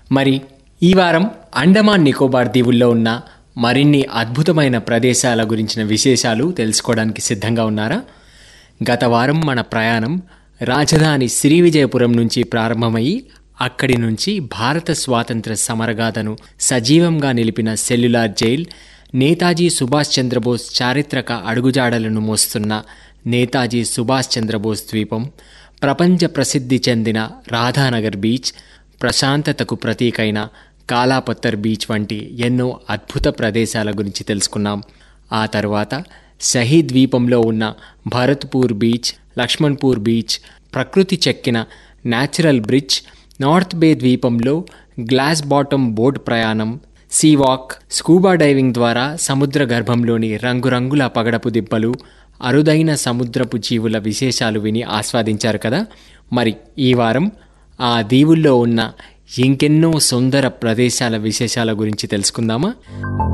మరి ఈ వారం అండమాన్ నికోబార్ దీవుల్లో ఉన్న మరిన్ని అద్భుతమైన ప్రదేశాల గురించిన విశేషాలు తెలుసుకోవడానికి సిద్ధంగా ఉన్నారా గత వారం మన ప్రయాణం రాజధాని శ్రీవిజయపురం నుంచి ప్రారంభమయ్యి అక్కడి నుంచి భారత స్వాతంత్ర సమరగాథను సజీవంగా నిలిపిన సెల్యులార్ జైల్ నేతాజీ సుభాష్ చంద్రబోస్ చారిత్రక అడుగుజాడలను మోస్తున్న నేతాజీ సుభాష్ చంద్రబోస్ ద్వీపం ప్రపంచ ప్రసిద్ధి చెందిన రాధానగర్ బీచ్ ప్రశాంతతకు ప్రతీకైన కాలాపత్తర్ బీచ్ వంటి ఎన్నో అద్భుత ప్రదేశాల గురించి తెలుసుకున్నాం ఆ తర్వాత షహీద్ ద్వీపంలో ఉన్న భరత్పూర్ బీచ్ లక్ష్మణ్పూర్ బీచ్ ప్రకృతి చెక్కిన న్యాచురల్ బ్రిడ్జ్ నార్త్ బే ద్వీపంలో గ్లాస్ బాటమ్ బోట్ ప్రయాణం సీ వాక్ స్కూబా డైవింగ్ ద్వారా సముద్ర గర్భంలోని రంగురంగుల పగడపు దిబ్బలు అరుదైన సముద్రపు జీవుల విశేషాలు విని ఆస్వాదించారు కదా మరి ఈ వారం ఆ దీవుల్లో ఉన్న ఇంకెన్నో సుందర ప్రదేశాల విశేషాల గురించి తెలుసుకుందామా